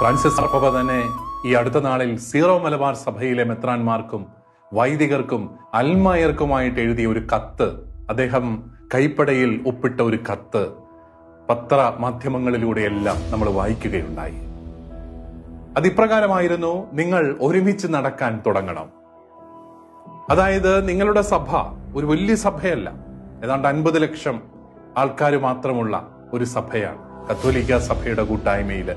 Francis മാർപ്പാപ്പ തന്നെ ഈ അടുത്ത നാളിൽ സീറോ മലബാർ സഭയിലെ മെത്രാന്മാർക്കും വൈദികർക്കും അൽമായർക്കുമായിട്ട് എഴുതിയ ഒരു കത്ത് അദ്ദേഹം കൈപ്പടയിൽ ഒപ്പിട്ട ഒരു കത്ത് പത്ര മാധ്യമങ്ങളിലൂടെയെല്ലാം നമ്മൾ വായിക്കുകയുണ്ടായി അതിപ്രകാരമായിരുന്നു നിങ്ങൾ ഒരുമിച്ച് നടക്കാൻ തുടങ്ങണം അതായത് നിങ്ങളുടെ സഭ ഒരു വലിയ സഭയല്ല ഏതാണ്ട് അൻപത് ലക്ഷം ആൾക്കാർ മാത്രമുള്ള ഒരു സഭയാണ് കത്തോലിക്ക സഭയുടെ കൂട്ടായ്മയിൽ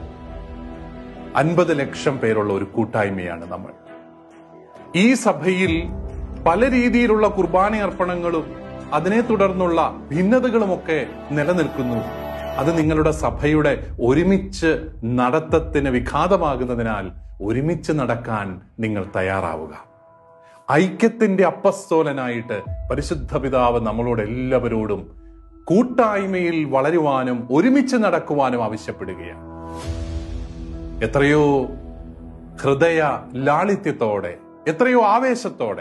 അൻപത് ലക്ഷം പേരുള്ള ഒരു കൂട്ടായ്മയാണ് നമ്മൾ ഈ സഭയിൽ പല രീതിയിലുള്ള കുർബാന അർപ്പണങ്ങളും അതിനെ തുടർന്നുള്ള ഭിന്നതകളുമൊക്കെ നിലനിൽക്കുന്നു അത് നിങ്ങളുടെ സഭയുടെ ഒരുമിച്ച് നടത്തത്തിന് വിഘാതമാകുന്നതിനാൽ ഒരുമിച്ച് നടക്കാൻ നിങ്ങൾ തയ്യാറാവുക ഐക്യത്തിന്റെ അപ്പസ്തോലനായിട്ട് പരിശുദ്ധ പിതാവ് നമ്മളോട് എല്ലാവരോടും കൂട്ടായ്മയിൽ വളരുവാനും ഒരുമിച്ച് നടക്കുവാനും ആവശ്യപ്പെടുകയാണ് എത്രയോ ഹൃദയ ലാളിത്യത്തോടെ എത്രയോ ആവേശത്തോടെ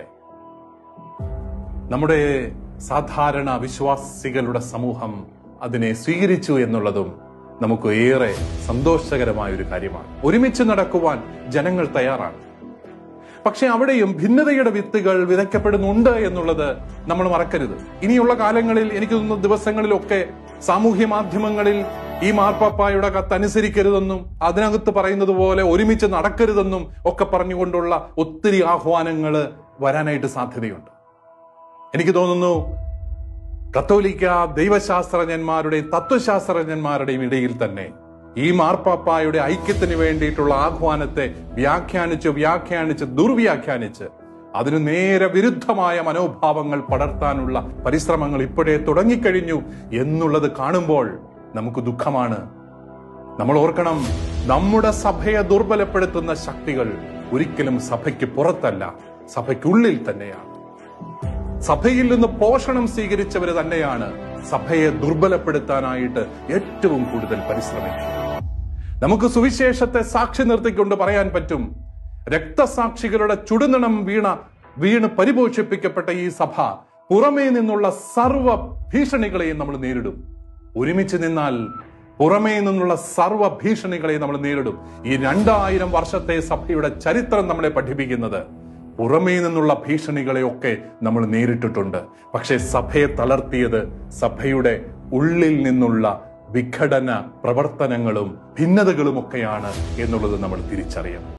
നമ്മുടെ സാധാരണ വിശ്വാസികളുടെ സമൂഹം അതിനെ സ്വീകരിച്ചു എന്നുള്ളതും നമുക്ക് ഏറെ സന്തോഷകരമായ ഒരു കാര്യമാണ് ഒരുമിച്ച് നടക്കുവാൻ ജനങ്ങൾ തയ്യാറാണ് പക്ഷെ അവിടെയും ഭിന്നതയുടെ വിത്തുകൾ വിതയ്ക്കപ്പെടുന്നുണ്ട് എന്നുള്ളത് നമ്മൾ മറക്കരുത് ഇനിയുള്ള കാലങ്ങളിൽ എനിക്ക് തോന്നുന്ന ദിവസങ്ങളിലൊക്കെ സാമൂഹ്യ മാധ്യമങ്ങളിൽ ഈ മാർപ്പാപ്പായുടെ കത്ത് അനുസരിക്കരുതെന്നും അതിനകത്ത് പറയുന്നത് പോലെ ഒരുമിച്ച് നടക്കരുതെന്നും ഒക്കെ പറഞ്ഞുകൊണ്ടുള്ള ഒത്തിരി ആഹ്വാനങ്ങൾ വരാനായിട്ട് സാധ്യതയുണ്ട് എനിക്ക് തോന്നുന്നു കത്തോലിക്ക ദൈവശാസ്ത്രജ്ഞന്മാരുടെയും തത്വശാസ്ത്രജ്ഞന്മാരുടെയും ഇടയിൽ തന്നെ ഈ മാർപ്പാപ്പായുടെ ഐക്യത്തിന് വേണ്ടിയിട്ടുള്ള ആഹ്വാനത്തെ വ്യാഖ്യാനിച്ച് വ്യാഖ്യാനിച്ച് ദുർവ്യാഖ്യാനിച്ച് അതിന് നേരെ വിരുദ്ധമായ മനോഭാവങ്ങൾ പടർത്താനുള്ള പരിശ്രമങ്ങൾ ഇപ്പോഴേ തുടങ്ങിക്കഴിഞ്ഞു എന്നുള്ളത് കാണുമ്പോൾ നമുക്ക് ദുഃഖമാണ് നമ്മൾ ഓർക്കണം നമ്മുടെ സഭയെ ദുർബലപ്പെടുത്തുന്ന ശക്തികൾ ഒരിക്കലും സഭയ്ക്ക് പുറത്തല്ല സഭയ്ക്കുള്ളിൽ തന്നെയാണ് സഭയിൽ നിന്ന് പോഷണം സ്വീകരിച്ചവര് തന്നെയാണ് സഭയെ ദുർബലപ്പെടുത്താനായിട്ട് ഏറ്റവും കൂടുതൽ പരിശ്രമിക്കുന്നത് നമുക്ക് സുവിശേഷത്തെ സാക്ഷി നിർത്തിക്കൊണ്ട് പറയാൻ പറ്റും രക്തസാക്ഷികളുടെ ചുടുനിണം വീണ വീണ് പരിപോഷിപ്പിക്കപ്പെട്ട ഈ സഭ പുറമേ നിന്നുള്ള സർവ ഭീഷണികളെയും നമ്മൾ നേരിടും ഒരുമിച്ച് നിന്നാൽ പുറമേ നിന്നുള്ള സർവ ഭീഷണികളെയും നമ്മൾ നേരിടും ഈ രണ്ടായിരം വർഷത്തെ സഭയുടെ ചരിത്രം നമ്മളെ പഠിപ്പിക്കുന്നത് പുറമേ നിന്നുള്ള ഭീഷണികളെയൊക്കെ നമ്മൾ നേരിട്ടിട്ടുണ്ട് പക്ഷേ സഭയെ തളർത്തിയത് സഭയുടെ ഉള്ളിൽ നിന്നുള്ള വിഘടന പ്രവർത്തനങ്ങളും ഭിന്നതകളുമൊക്കെയാണ് എന്നുള്ളത് നമ്മൾ തിരിച്ചറിയണം